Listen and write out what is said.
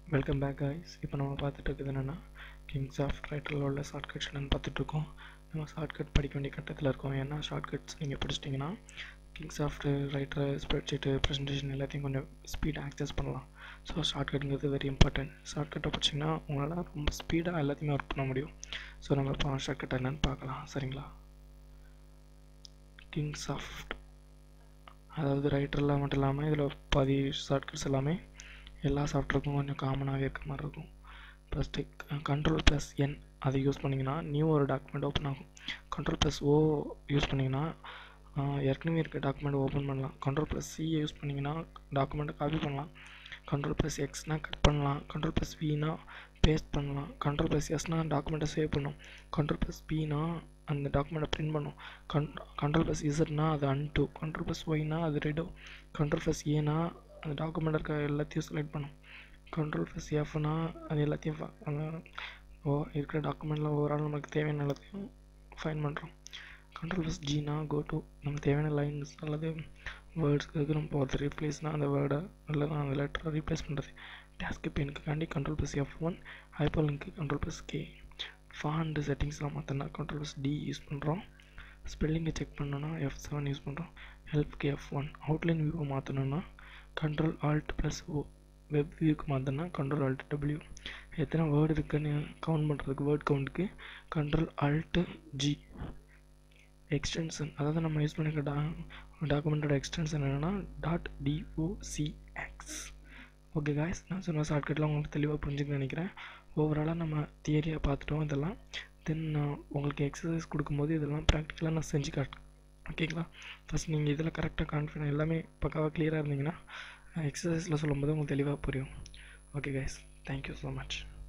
welcome back guys இப்போ நம்ம பார்த்துட்டு இருக்குது என்னென்னா கிங்ஸ் ஆஃப் ரைட்டரில் உள்ள ஷார்ட்கட்ஸ் என்னென்னு பார்த்துட்ருக்கோம் நம்ம ஷார்ட்கட் படிக்க வேண்டிய கட்டத்தில் இருக்கோம் ஏன்னா ஷார்ட்கட்ஸ் நீங்கள் படிச்சிட்டிங்கன்னா Kingsoft writer spreadsheet presentation எல்லாத்தையும் கொஞ்சம் ஸ்பீடாக ஆக்சஸ் பண்ணலாம் ஸோ ஷார்ட்கட்டுங்கிறது வெரி இம்பார்ட்டன்ட் ஷார்ட்கட்டை படிச்சிங்கன்னா உங்களால் ரொம்ப ஸ்பீடாக எல்லாத்தையுமே ஒர்க் பண்ண முடியும் ஸோ நம்ம இப்போ ஷார்ட்கட் என்னென்னு பார்க்கலாம் சரிங்களா கிங்ஸ் ஆஃப் அதாவது ரைட்டரில் மட்டும் இல்லாமல் இதில் பாதி ஷார்ட்கட்ஸ் எல்லாமே எல்லா சாஃப்ட்வேருக்கும் கொஞ்சம் காமனாகவே இருக்க மாதிரி இருக்கும் ஃபஸ்ட்டு கண்ட்ரோல் ப்ளஸ் என் அதை யூஸ் பண்ணிங்கன்னா நியூ ஒரு டாக்குமெண்ட் ஓப்பன் ஆகும் கண்ட்ரோல் ப்ளஸ் ஓ யூஸ் பண்ணிங்கன்னா ஏற்கனவே இருக்க டாக்குமெண்ட் ஓப்பன் பண்ணலாம் கண்ட்ரோல் ப்ளஸ் சி யூஸ் பண்ணிங்கன்னா டாக்குமெண்ட்டை காப்பி பண்ணலாம் கண்ட்ரோல் ப்ளஸ் எக்ஸ்னால் கட் பண்ணலாம் கண்ட்ரோல் ப்ளஸ் வினா பேஸ்ட் பண்ணலாம் கண்ட்ரோல் ப்ளஸ் எஸ்னால் டாக்குமெண்ட்டை சேவ் பண்ணும் கண்ட்ரோல் ப்ளஸ் பினா அந்த டாக்குமெண்ட்டை பிரிண்ட் பண்ணும் கன் கண்ட்ரோல் ப்ளஸ் இசட்னா அது அன்டூ கண்ட்ரோல் ப்ளஸ் ஒய்னா அது ரெடோ கண்ட்ரோல் ப்ளஸ் ஏனா அந்த டாக்குமெண்ட் இருக்க எல்லாத்தையும் செலக்ட் பண்ணும் கண்ட்ரோல் ப்ளஸ் எஃப்னா அது எல்லாத்தையும் ஃப- அந்த ஓ இருக்கிற டாக்குமெண்ட்டில் ஓவரால் நமக்கு தேவையான எல்லாத்தையும் ஃபைன் பண்ணுறோம் கண்ட்ரோல் ப்ளஸ் ஜினா கோ டு நமக்கு தேவையான லைன்ஸ் அல்லது வேர்ட்ஸ்க்கு நம்ம போகிறது ரீப்ளேஸ்னால் அந்த வேர்டை அல்லது அந்த லெட்டரை ரீப்ளேஸ் பண்ணுறது டேஸ்க் பெயினுக்காண்டி கண்ட்ரோல் ப்ளஸ் எஃப் ஒன் ஹைப்பர் லிங்க்கு கண்ட்ரோல் ப்ளஸ் கே ஃபாண்ட் செட்டிங்ஸ்லாம் மாற்றினா கண்ட்ரோல் ப்ளஸ் டி யூஸ் பண்ணுறோம் ஸ்பெல்லிங்கை செக் பண்ணோன்னா எஃப் செவன் யூஸ் பண்ணுறோம் ஹெல்ப்க்கு எஃப் ஒன் அவுட்லைன் வியூவை மாற்றணுன்னா control alt plus O web வியூக்கு மாற்றினா கண்ட்ரோல் ஆல்ட் டபிள்யூ எத்தனை வேர்டு இருக்குன்னு கவுண்ட் பண்ணுறதுக்கு வேர்ட் கவுண்ட்டுக்கு கண்ட்ரோல் ஆல்ட்டு ஜி எக்ஸ்டென்ஷன் அதாவது நம்ம யூஸ் பண்ணிக்கிற டா டாக்குமெண்ட்டோட எக்ஸ்டென்ஷன் என்னென்னா டாட் டிஓசிஎக்ஸ் ஓகே காய்ஸ் நான் சொன்ன ஷார்ட்கட்லாம் உங்களுக்கு தெளிவாக புரிஞ்சுக்கணும்னு நினைக்கிறேன் ஓவராலாக நம்ம தியரியை பார்த்துட்டோம் இதெல்லாம் தென் நான் உங்களுக்கு எக்ஸசைஸ் கொடுக்கும்போது இதெல்லாம் ப்ராக்டிக்கலாக நான் செஞ்சு காட்டுறேன் ஓகேங்களா ஃபஸ்ட் நீங்கள் இதில் கரெக்டாக கான்ஃபிடென்ட் எல்லாமே பக்காவாக கிளியராக இருந்தீங்கன்னா எக்ஸசைஸில் சொல்லும்போது உங்களுக்கு தெளிவாக புரியும் okay guys thank you so much